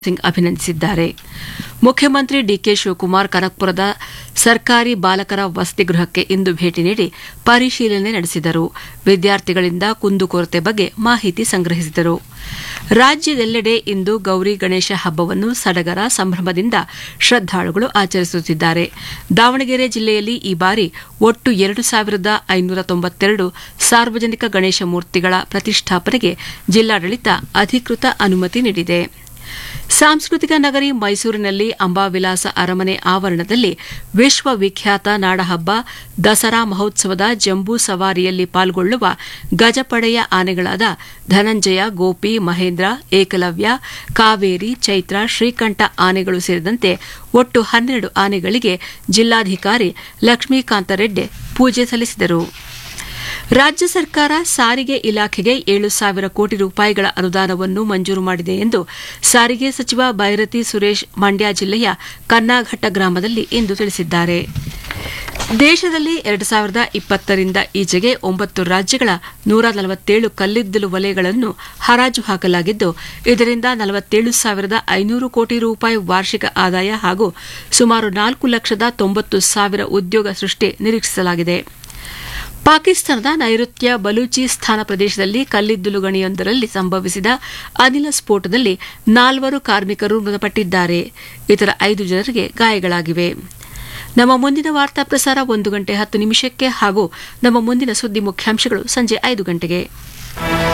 ಸಿಂಗ್ ಅಭಿನಂದಿಸಿದ್ದಾರೆ ಮುಖ್ಯಮಂತ್ರಿ ಡಿಕೆ ಶಿವಕುಮಾರ್ ಕನಕಪುರದ ಸರ್ಕಾರಿ ಬಾಲಕರ ವಸತಿ ಗೃಹಕ್ಕೆ ಇಂದು ಭೇಟಿ ನೀಡಿ ಪರಿಶೀಲನೆ ನಡೆಸಿದರು ವಿದ್ಯಾರ್ಥಿಗಳಿಂದ ಕುಂದುಕೊರತೆ ಬಗ್ಗೆ ಮಾಹಿತಿ ಸಂಗ್ರಹಿಸಿದರು ರಾಜ್ಯದೆಲ್ಲೆಡೆ ಇಂದು ಗೌರಿ ಗಣೇಶ ಹಬ್ಬವನ್ನು ಸಡಗರ ಸಂಭ್ರಮದಿಂದ ಶ್ರದ್ದಾಳುಗಳು ಆಚರಿಸುತ್ತಿದ್ದಾರೆ ದಾವಣಗೆರೆ ಜಿಲ್ಲೆಯಲ್ಲಿ ಈ ಬಾರಿ ಒಟ್ಟು ಎರಡು ಸಾವಿರದ ಐನೂರ ತೊಂಬತ್ತೆರಡು ಸಾರ್ವಜನಿಕ ಗಣೇಶ ಮೂರ್ತಿಗಳ ಪ್ರತಿಷ್ಠಾಪನೆಗೆ ಜಿಲ್ಲಾಡಳಿತ ಅಧಿಕೃತ ಅನುಮತಿ ನೀಡಿದೆ ಸಾಂಸ್ಕೃತಿಕ ನಗರಿ ಮೈಸೂರಿನಲ್ಲಿ ಅಂಬಾವಿಲಾಸ ಅರಮನೆ ಆವರಣದಲ್ಲಿ ವಿಶ್ವವಿಖ್ಯಾತ ನಾಡಹಬ್ಬ ದಸರಾ ಮಹೋತ್ಸವದ ಜಂಬೂ ಸವಾರಿಯಲ್ಲಿ ಪಾಲ್ಗೊಳ್ಳುವ ಗಜಪಡೆಯ ಆನೆಗಳಾದ ಧನಂಜಯ ಗೋಪಿ ಮಹೇಂದ್ರ ಏಕಲವ್ಯ ಕಾವೇರಿ ಚೈತ್ರ ಶ್ರೀಕಂಠ ಆನೆಗಳು ಸೇರಿದಂತೆ ಒಟ್ಟು ಹನ್ನೆರಡು ಆನೆಗಳಿಗೆ ಜಿಲ್ಲಾಧಿಕಾರಿ ಲಕ್ಷ್ಮೀಕಾಂತ ರೆಡ್ಡಿ ಪೂಜೆ ಸಲ್ಲಿಸಿದರು ರಾಜ್ಯ ಸರ್ಕಾರ ಸಾರಿಗೆ ಇಲಾಖೆಗೆ ಏಳು ಸಾವಿರ ಕೋಟಿ ರೂಪಾಯಿಗಳ ಅನುದಾನವನ್ನು ಮಂಜೂರು ಮಾಡಿದೆ ಎಂದು ಸಾರಿಗೆ ಸಚಿವ ಬೈರತಿ ಸುರೇಶ್ ಮಂಡ್ಯ ಜಿಲ್ಲೆಯ ಕನ್ನಾಘಟ್ಟ ಗ್ರಾಮದಲ್ಲಿ ಇಂದು ತಿಳಿಸಿದ್ದಾರೆ ದೇಶದಲ್ಲಿ ಎರಡು ಸಾವಿರದ ಇಪ್ಪತ್ತರಿಂದ ಈಚೆಗೆ ಒಂಬತ್ತು ರಾಜ್ಯಗಳ ನೂರ ನಲವತ್ತೇಳು ಕಲ್ಲಿದ್ದಲು ವಲಯಗಳನ್ನು ಹರಾಜು ಹಾಕಲಾಗಿದ್ದು ಇದರಿಂದ ನಲವತ್ತೇಳು ಸಾವಿರದ ಐನೂರು ಕೋಟಿ ರೂಪಾಯಿ ವಾರ್ಷಿಕ ಆದಾಯ ಹಾಗೂ ಸುಮಾರು ನಾಲ್ಕು ಲಕ್ಷದ ತೊಂಬತ್ತು ಸಾವಿರ ಉದ್ಯೋಗ ಸೃಷ್ಟಿ ನಿರೀಕ್ಷಿಸಲಾಗಿದೆ ಪಾಕಿಸ್ತಾನದ ನೈಋತ್ಯ ಬಲೂಚಿಸ್ಥಾನ ಪ್ರದೇಶದಲ್ಲಿ ಕಲ್ಲಿದ್ದಲು ಗಣಿಯೊಂದರಲ್ಲಿ ಸಂಭವಿಸಿದ ಅನಿಲ ಸ್ಫೋಟದಲ್ಲಿ ನಾಲ್ವರು ಕಾರ್ಮಿಕರು ಮೃತಪಟ್ಟಿದ್ದಾರೆ ಇತರ ಐದು ಜನರಿಗೆ ಗಾಯಗಳಾಗಿವೆ ನಮ್ಮ ಮುಂದಿನ ವಾರ್ತಾ ಪ್ರಸಾರ ಒಂದು ಗಂಟೆ ಹತ್ತು ನಿಮಿಷಕ್ಕೆ ಹಾಗೂ ನಮ್ಮ ಮುಂದಿನ ಸುದ್ದಿ ಮುಖ್ಯಾಂಶಗಳು ಸಂಜೆ ಐದು ಗಂಟೆಗೆ